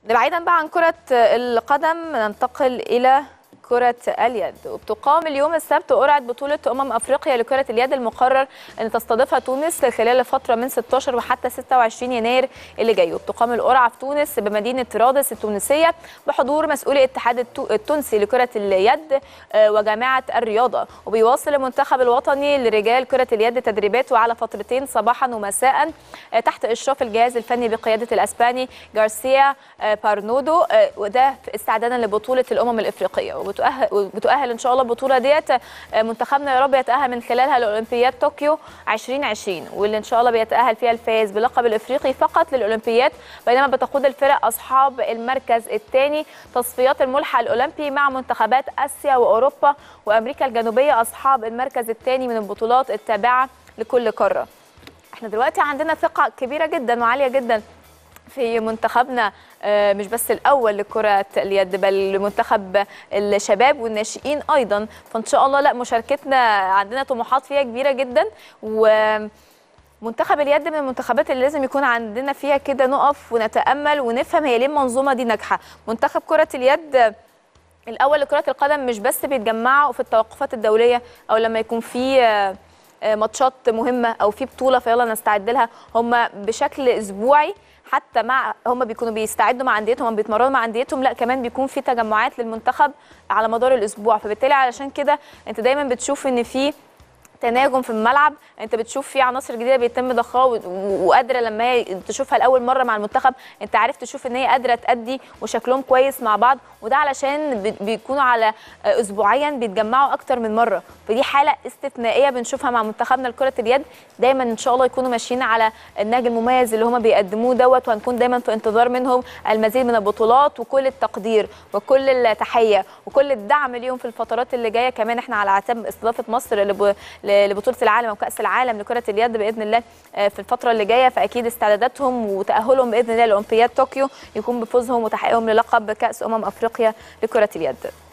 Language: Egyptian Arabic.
بعيدا بقى عن كرة القدم ننتقل إلى كرة اليد وبتقام اليوم السبت قرعة بطولة أمم أفريقيا لكرة اليد المقرر أن تستضيفها تونس خلال فترة من 16 وحتى 26 يناير اللي جاي وبتقام القرعة في تونس بمدينة رادس التونسية بحضور مسؤولي الاتحاد التونسي لكرة اليد وجامعة الرياضة وبيواصل المنتخب الوطني لرجال كرة اليد تدريباته على فترتين صباحا ومساء تحت إشراف الجهاز الفني بقيادة الأسباني جارسيا بارنودو وده استعدادا لبطولة الأمم الإفريقية وبتؤهل وبتؤهل ان شاء الله البطوله ديت منتخبنا يا رب يتاهل من خلالها لاولمبياد طوكيو 2020 واللي ان شاء الله بيتاهل فيها الفائز بلقب الافريقي فقط للاولمبياد بينما بتقود الفرق اصحاب المركز الثاني تصفيات الملحق الاولمبي مع منتخبات اسيا واوروبا وامريكا الجنوبيه اصحاب المركز الثاني من البطولات التابعه لكل قاره احنا دلوقتي عندنا ثقه كبيره جدا وعاليه جدا في منتخبنا مش بس الاول لكره اليد بل منتخب الشباب والناشئين ايضا فان شاء الله لا مشاركتنا عندنا طموحات فيها كبيره جدا و منتخب اليد من المنتخبات اللي لازم يكون عندنا فيها كده نقف ونتامل ونفهم هي ليه المنظومه دي ناجحه منتخب كره اليد الاول لكره القدم مش بس بيتجمعوا في التوقفات الدوليه او لما يكون في ماتشات مهمه او في بطوله فيلا نستعد لها هم بشكل اسبوعي حتى مع هم بيكونوا بيستعدوا مع انديتهم بيتمرنوا مع انديتهم لا كمان بيكون في تجمعات للمنتخب على مدار الاسبوع فبالتالي علشان كده انت دايما بتشوف ان في تناغم في الملعب انت بتشوف في عناصر جديده بيتم ضخها وقادره لما هي تشوفها لاول مره مع المنتخب انت عارف تشوف ان هي قادره تادي وشكلهم كويس مع بعض وده علشان بيكونوا على اسبوعيا بيتجمعوا اكتر من مره فدي حاله استثنائيه بنشوفها مع منتخبنا لكره اليد دايما ان شاء الله يكونوا ماشيين على النهج المميز اللي هم بيقدموه دوت وهنكون دايما في انتظار منهم المزيد من البطولات وكل التقدير وكل التحيه وكل الدعم اليوم في الفترات اللي جايه كمان احنا على عتاب استضافه مصر لبطوله العالم او كاس العالم لكره اليد باذن الله في الفتره اللي جايه فاكيد استعداداتهم وتاهلهم باذن الله لاولمبياد طوكيو يكون بفوزهم وتحقيقهم للقب كاس امم افريقيا لكره اليد